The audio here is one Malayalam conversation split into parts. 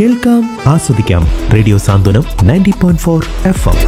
കേൾക്കാം ആസ്വദിക്കാം radio Santhwanam ninety point four F M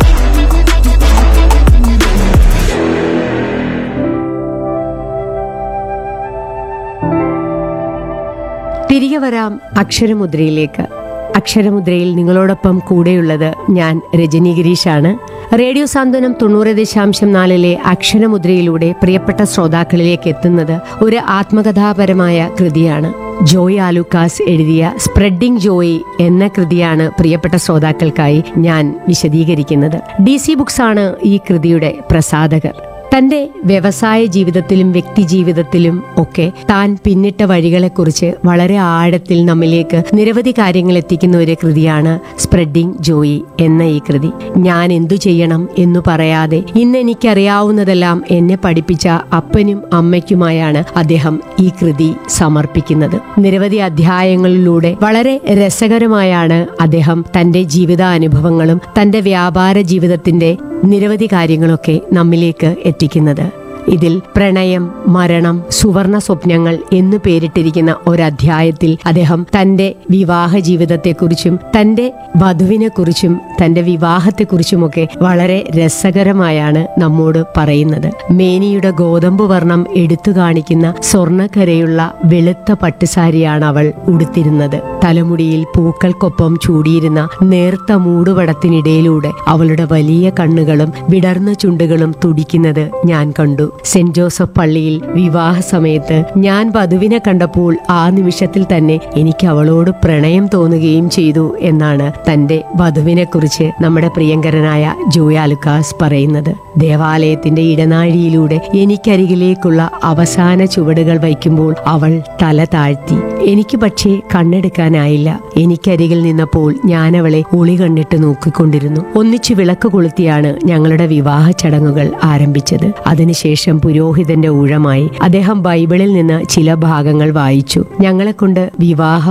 തിരികെ വരാം അക്ഷരമുദ്രയിലേക്ക് അക്ഷരമുദ്രയിൽ നിങ്ങളോടൊപ്പം കൂടെയുള്ളത് ഞാൻ രജനി ഗിരീഷാണ് റേഡിയോ സാന്ത്വനം തൊണ്ണൂറ് ദശാംശം നാലിലെ അക്ഷരമുദ്രയിലൂടെ പ്രിയപ്പെട്ട ശ്രോതാക്കളിലേക്ക് എത്തുന്നത് ഒരു ആത്മകഥാപരമായ കൃതിയാണ് ജോയ് ആലുക്കാസ് എഴുതിയ സ്പ്രെഡിംഗ് ജോയ് എന്ന കൃതിയാണ് പ്രിയപ്പെട്ട ശ്രോതാക്കൾക്കായി ഞാൻ വിശദീകരിക്കുന്നത് ഡി സി ബുക്സ് ആണ് ഈ കൃതിയുടെ പ്രസാധകർ തന്റെ വ്യവസായ ജീവിതത്തിലും വ്യക്തി ജീവിതത്തിലും ഒക്കെ താൻ പിന്നിട്ട വഴികളെക്കുറിച്ച് വളരെ ആഴത്തിൽ നമ്മിലേക്ക് നിരവധി കാര്യങ്ങൾ എത്തിക്കുന്ന ഒരു കൃതിയാണ് സ്പ്രെഡിംഗ് ജോയി എന്ന ഈ കൃതി ഞാൻ എന്തു ചെയ്യണം എന്നു പറയാതെ ഇന്ന് എനിക്കറിയാവുന്നതെല്ലാം എന്നെ പഠിപ്പിച്ച അപ്പനും അമ്മയ്ക്കുമായാണ് അദ്ദേഹം ഈ കൃതി സമർപ്പിക്കുന്നത് നിരവധി അധ്യായങ്ങളിലൂടെ വളരെ രസകരമായാണ് അദ്ദേഹം തന്റെ ജീവിതാനുഭവങ്ങളും തന്റെ വ്യാപാര ജീവിതത്തിന്റെ നിരവധി കാര്യങ്ങളൊക്കെ നമ്മിലേക്ക് എത്തിക്കുന്നത് ഇതിൽ പ്രണയം മരണം സുവർണ സ്വപ്നങ്ങൾ എന്നു പേരിട്ടിരിക്കുന്ന ഒരധ്യായത്തിൽ അദ്ദേഹം തന്റെ വിവാഹ ജീവിതത്തെക്കുറിച്ചും തന്റെ വധുവിനെക്കുറിച്ചും തന്റെ വിവാഹത്തെക്കുറിച്ചുമൊക്കെ വളരെ രസകരമായാണ് നമ്മോട് പറയുന്നത് മേനിയുടെ ഗോതമ്പ് വർണ്ണം എടുത്തു കാണിക്കുന്ന സ്വർണ്ണക്കരയുള്ള വെളുത്ത പട്ടുസാരിയാണ് അവൾ ഉടുത്തിരുന്നത് തലമുടിയിൽ പൂക്കൾക്കൊപ്പം ചൂടിയിരുന്ന നേർത്ത മൂടുപടത്തിനിടയിലൂടെ അവളുടെ വലിയ കണ്ണുകളും വിടർന്ന ചുണ്ടുകളും തുടിക്കുന്നത് ഞാൻ കണ്ടു സെന്റ് ജോസഫ് പള്ളിയിൽ വിവാഹ സമയത്ത് ഞാൻ വധുവിനെ കണ്ടപ്പോൾ ആ നിമിഷത്തിൽ തന്നെ എനിക്ക് അവളോട് പ്രണയം തോന്നുകയും ചെയ്തു എന്നാണ് തന്റെ വധുവിനെ കുറിച്ച് നമ്മുടെ പ്രിയങ്കരനായ ജോയ ലുക്കാസ് പറയുന്നത് ദേവാലയത്തിന്റെ ഇടനാഴിയിലൂടെ എനിക്കരികിലേക്കുള്ള അവസാന ചുവടുകൾ വയ്ക്കുമ്പോൾ അവൾ തല താഴ്ത്തി എനിക്ക് പക്ഷേ കണ്ണെടുക്കാനായില്ല എനിക്കരികിൽ നിന്നപ്പോൾ ഞാൻ അവളെ ഒളി കണ്ടിട്ട് നോക്കിക്കൊണ്ടിരുന്നു ഒന്നിച്ചു വിളക്ക് കൊളുത്തിയാണ് ഞങ്ങളുടെ വിവാഹ ചടങ്ങുകൾ ആരംഭിച്ചത് അതിനുശേഷം പുരോഹിതന്റെ ഊഴമായി അദ്ദേഹം ബൈബിളിൽ നിന്ന് ചില ഭാഗങ്ങൾ വായിച്ചു ഞങ്ങളെ കൊണ്ട് വിവാഹ